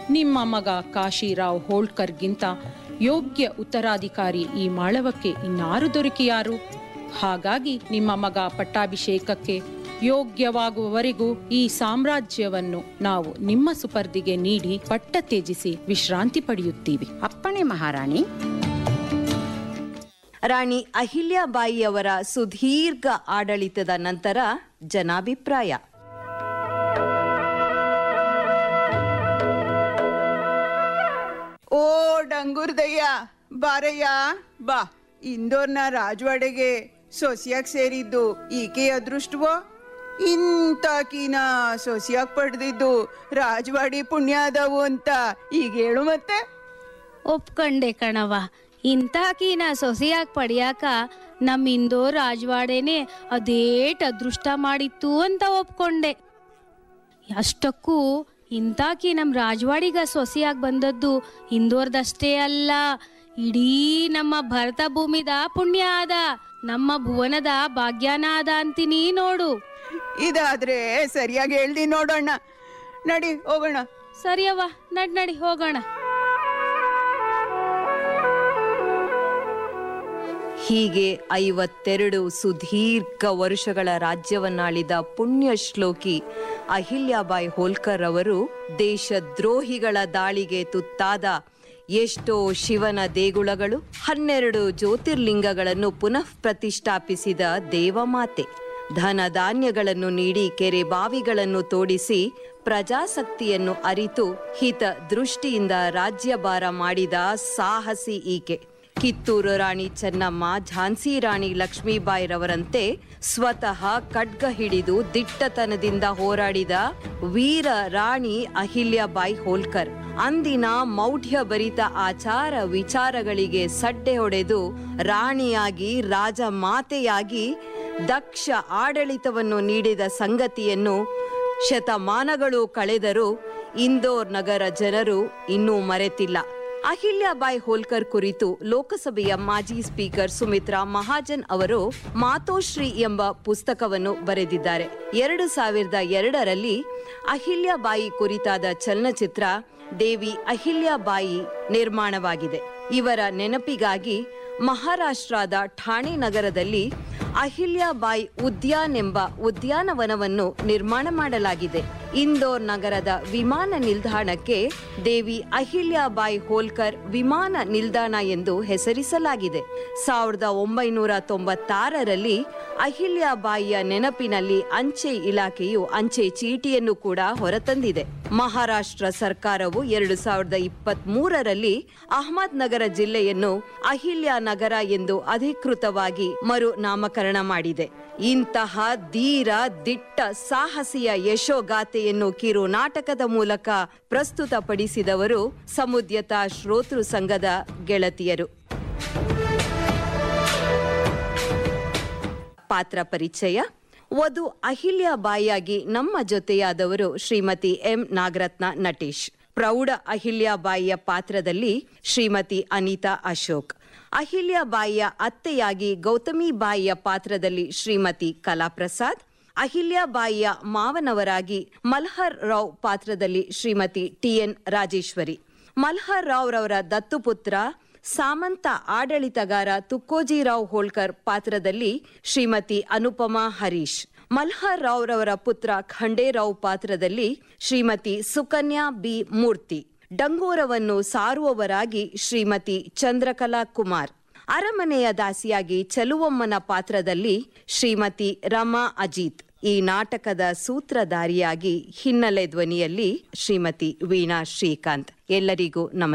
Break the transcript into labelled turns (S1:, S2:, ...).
S1: ನಿಮ್ಮ ಮಗ ಕಾಶಿರಾವ್ ಹೋಳ್ಕರ್ಗಿಂತ ಯೋಗ್ಯ ಉತ್ತರಾಧಿಕಾರಿ ಈ ಮಾಳವಕ್ಕೆ ಇನ್ನಾರು ದೊರಕಿಯಾರು ಹಾಗಾಗಿ ನಿಮ್ಮ ಮಗ ಪಟ್ಟಾಭಿಷೇಕಕ್ಕೆ ಯೋಗ್ಯವಾಗುವವರೆಗೂ ಈ ಸಾಮ್ರಾಜ್ಯವನ್ನು ನಾವು ನಿಮ್ಮ ಸುಪರ್ದಿಗೆ ನೀಡಿ ಪಟ್ಟ ತ್ಯಜಿಸಿ ವಿಶ್ರಾಂತಿ ಪಡೆಯುತ್ತೀವಿ
S2: ಅಪ್ಪಣೆ ಮಹಾರಾಣಿ
S3: ರಾಣಿ ಅಹಿಲ್ಯಾಬಾಯಿಯವರ ಸುದೀರ್ಘ ಆಡಳಿತದ ನಂತರ ಜನಾಭಿಪ್ರಾಯ
S4: ಓ ಡಂಗುರ್ದಯ್ಯ ಬಾರಯ್ಯ ಬಾ ಇಂದೋರ್ನ ರಾಜವಾಡೆಗೆ ಸೊಸಿಯಾಗ್ ಸೇರಿದ್ದು ಈಕೆ ಅದೃಷ್ಟವೋ ಇಂತಾಕಿನ ಸೊಸಿಯಾಗ್ ಪಡೆದಿದ್ದು ರಾಜವಾಡಿ ಪುಣ್ಯ ಅದಾವು ಅಂತ ಈಗ ಹೇಳು ಮತ್ತೆ
S5: ಒಪ್ಕಂಡೆ ಕಣವ ಇಂತಾಕಿನ ಸೊಸೆಯಾಗಿ ಪಡಿಯಾಕ ನಮ್ ಇಂದೋ ರಾಜವಾಡೆನೆ ಅದೇಟ್ ಅದೃಷ್ಟ ಮಾಡಿತ್ತು ಅಂತ ಒಪ್ಕೊಂಡೆ ಅಷ್ಟಕ್ಕೂ ಇಂತಾಕಿ ನಮ್ ರಾಜವಾಡಿಗ ಸೊಸೆಯಾಗಿ ಬಂದದ್ದು ಇಂದೋರ್ದಷ್ಟೇ ಅಲ್ಲ ಇಡೀ ನಮ್ಮ ಭರತ ಭೂಮಿದ ಪುಣ್ಯ ಆದ ನಮ್ಮ ಭುವನದ ಭಾಗ್ಯನ ಆದ ಅಂತೀನಿ ನೋಡು
S4: ಇದಾದ್ರೆ ಸರಿಯಾಗಿ ಹೇಳ್ದಿ ನೋಡೋಣ ನಡಿ ಹೋಗೋಣ
S5: ಸರಿಯವ್ವ ನಡ್ ನಡಿ ಹೋಗೋಣ
S3: ಹೀಗೆ ಐವತ್ತೆರಡು ಸುದೀರ್ಘ ವರುಷಗಳ ರಾಜ್ಯವನ್ನಾಳಿದ ಪುಣ್ಯ ಶ್ಲೋಕಿ ಅಹಿಲ್ಯಾಬಾಯಿ ಹೋಲ್ಕರ್ ಅವರು ದೇಶದ್ರೋಹಿಗಳ ದಾಳಿಗೆ ತುತ್ತಾದ ಎಷ್ಟೋ ಶಿವನ ದೇಗುಲಗಳು ಹನ್ನೆರಡು ಜ್ಯೋತಿರ್ಲಿಂಗಗಳನ್ನು ಪುನಃ ಪ್ರತಿಷ್ಠಾಪಿಸಿದ ದೇವಮಾತೆ ಧನ ಧಾನ್ಯಗಳನ್ನು ನೀಡಿ ಕೆರೆ ಬಾವಿಗಳನ್ನು ತೋಡಿಸಿ ಪ್ರಜಾಸಕ್ತಿಯನ್ನು ಅರಿತು ಹಿತ ದೃಷ್ಟಿಯಿಂದ ರಾಜ್ಯಭಾರ ಮಾಡಿದ ಸಾಹಸಿ ಈಕೆ ಕಿತ್ತೂರು ರಾಣಿ ಚೆನ್ನಮ್ಮ ಝಾನ್ಸಿ ರಾಣಿ ಲಕ್ಷ್ಮೀಬಾಯಿರವರಂತೆ ಸ್ವತಃ ಖಡ್ಗ ಹಿಡಿದು ದಿಟ್ಟತನದಿಂದ ಹೋರಾಡಿದ ವೀರ ರಾಣಿ ಅಹಿಲ್ಯಾಬಾಯಿ ಹೋಲ್ಕರ್ ಅಂದಿನ ಮೌಢ್ಯ ಭರಿತ ಆಚಾರ ವಿಚಾರಗಳಿಗೆ ಸಡ್ಡೆ ಹೊಡೆದು ರಾಣಿಯಾಗಿ ರಾಜ ಮಾತೆಯಾಗಿ ದಕ್ಷ ಆಡಳಿತವನ್ನು ನೀಡಿದ ಸಂಗತಿಯನ್ನು ಶತಮಾನಗಳು ಕಳೆದರೂ ಇಂದೋರ್ ನಗರ ಜನರು ಇನ್ನೂ ಮರೆತಿಲ್ಲ ಅಹಿಲ್ಯಾಬಾಯಿ ಹೋಲ್ಕರ್ ಕುರಿತು ಲೋಕಸಭೆಯ ಮಾಜಿ ಸ್ಪೀಕರ್ ಸುಮಿತ್ರಾ ಮಹಾಜನ್ ಅವರು ಮಾತೋಶ್ರೀ ಎಂಬ ಪುಸ್ತಕವನ್ನು ಬರೆದಿದ್ದಾರೆ ಎರಡು ಸಾವಿರದ ಎರಡರಲ್ಲಿ ಅಹಿಲ್ಯಾಬಾಯಿ ಕುರಿತಾದ ಚಲನಚಿತ್ರ ದೇವಿ ಅಹಿಲ್ಯಾಬಾಯಿ ನಿರ್ಮಾಣವಾಗಿದೆ ಇವರ ನೆನಪಿಗಾಗಿ ಮಹಾರಾಷ್ಟ್ರದ ಠಾಣೆ ನಗರದಲ್ಲಿ ಅಹಿಲ್ಯಾಬಾಯಿ ಉದ್ಯಾನ್ ಎಂಬ ಉದ್ಯಾನವನವನ್ನು ನಿರ್ಮಾಣ ಮಾಡಲಾಗಿದೆ ಇಂದೋರ್ ನಗರದ ವಿಮಾನ ನಿಲ್ದಾಣಕ್ಕೆ ದೇವಿ ಅಹಿಲ್ಯಾಬಾಯಿ ಹೋಲ್ಕರ್ ವಿಮಾನ ನಿಲ್ದಾಣ ಎಂದು ಹೆಸರಿಸಲಾಗಿದೆ ಸಾವಿರದ ಒಂಬೈನೂರ ತೊಂಬತ್ತಾರರಲ್ಲಿ ಅಹಿಲ್ಯಾಬಾಯಿಯ ನೆನಪಿನಲ್ಲಿ ಅಂಚೆ ಇಲಾಖೆಯು ಅಂಚೆ ಚೀಟಿಯನ್ನು ಕೂಡ ಹೊರತಂದಿದೆ ಮಹಾರಾಷ್ಟ್ರ ಸರ್ಕಾರವು ಎರಡು ಸಾವಿರದ ಇಪ್ಪತ್ತ್ ಮೂರರಲ್ಲಿ ಅಹಮದ್ ನಗರ ಜಿಲ್ಲೆಯನ್ನು ಅಹಿಲ್ಯ ನಗರ ಎಂದು ಅಧಿಕೃತವಾಗಿ ಮರು ನಾಮಕರಣ ಮಾಡಿದೆ ಇಂತಹ ಧೀರ ದಿಟ್ಟ ಸಾಹಸಿಯ ಯಶೋಗಾಥೆಯನ್ನು ಕಿರು ನಾಟಕದ ಮೂಲಕ ಪ್ರಸ್ತುತಪಡಿಸಿದವರು ಸಮುದ್ಯತ ಶ್ರೋತೃ ಸಂಘದ ಗೆಳತಿಯರು ಪಾತ್ರ ಪರಿಚಯ ವಧು ಅಹಿಲ್ಯಾಬಾಯಿಯಾಗಿ ನಮ್ಮ ಜೊತೆಯಾದವರು ಶ್ರೀಮತಿ ಎಂ ನಾಗರತ್ನ ನಟೇಶ್ ಪ್ರೌಢ ಅಹಿಲ್ಯಾಬಾಯಿಯ ಪಾತ್ರದಲ್ಲಿ ಶ್ರೀಮತಿ ಅನಿತಾ ಅಶೋಕ್ ಅಹಿಲ್ಯಾಬಾಯಿಯ ಅತ್ತೆಯಾಗಿ ಗೌತಮಿ ಬಾಯಿಯ ಪಾತ್ರದಲ್ಲಿ ಶ್ರೀಮತಿ ಕಲಾಪ್ರಸಾದ್ ಅಹಿಲ್ಯಾಬಾಯಿಯ ಮಾವನವರಾಗಿ ಮಲ್ಹರ್ ರಾವ್ ಪಾತ್ರದಲ್ಲಿ ಶ್ರೀಮತಿ ಟಿಎನ್ ರಾಜೇಶ್ವರಿ ಮಲ್ಹರ್ ರಾವ್ ರವರ ದತ್ತುಪುತ್ರ ಸಾಮಂತ ಆಡಳಿತಗಾರ ತುಕ್ಕೋಜಿರಾವ್ ಹೋಳ್ಕರ್ ಪಾತ್ರದಲ್ಲಿ ಶ್ರೀಮತಿ ಅನುಪಮಾ ಹರೀಶ್ ಮಲ್ಹರ್ ರಾವ್ ರವರ ಪುತ್ರ ಖಂಡೇರಾವ್ ಪಾತ್ರದಲ್ಲಿ ಶ್ರೀಮತಿ ಸುಕನ್ಯಾ ಬಿ ಮೂರ್ತಿ ಡಂಗೂರವನ್ನು ಸಾರುವವರಾಗಿ ಶ್ರೀಮತಿ ಚಂದ್ರಕಲಾ ಕುಮಾರ್ ಅರಮನೆಯ ದಾಸಿಯಾಗಿ ಚಲುವಮ್ಮನ ಪಾತ್ರದಲ್ಲಿ ಶ್ರೀಮತಿ ರಮಾ ಅಜಿತ್ ಈ ನಾಟಕದ ಸೂತ್ರಧಾರಿಯಾಗಿ ಹಿನ್ನೆಲೆ ಧ್ವನಿಯಲ್ಲಿ ಶ್ರೀಮತಿ ವೀಣಾ ಶ್ರೀಕಾಂತ್ ಎಲ್ಲರಿಗೂ ನಮಸ್ಕಾರ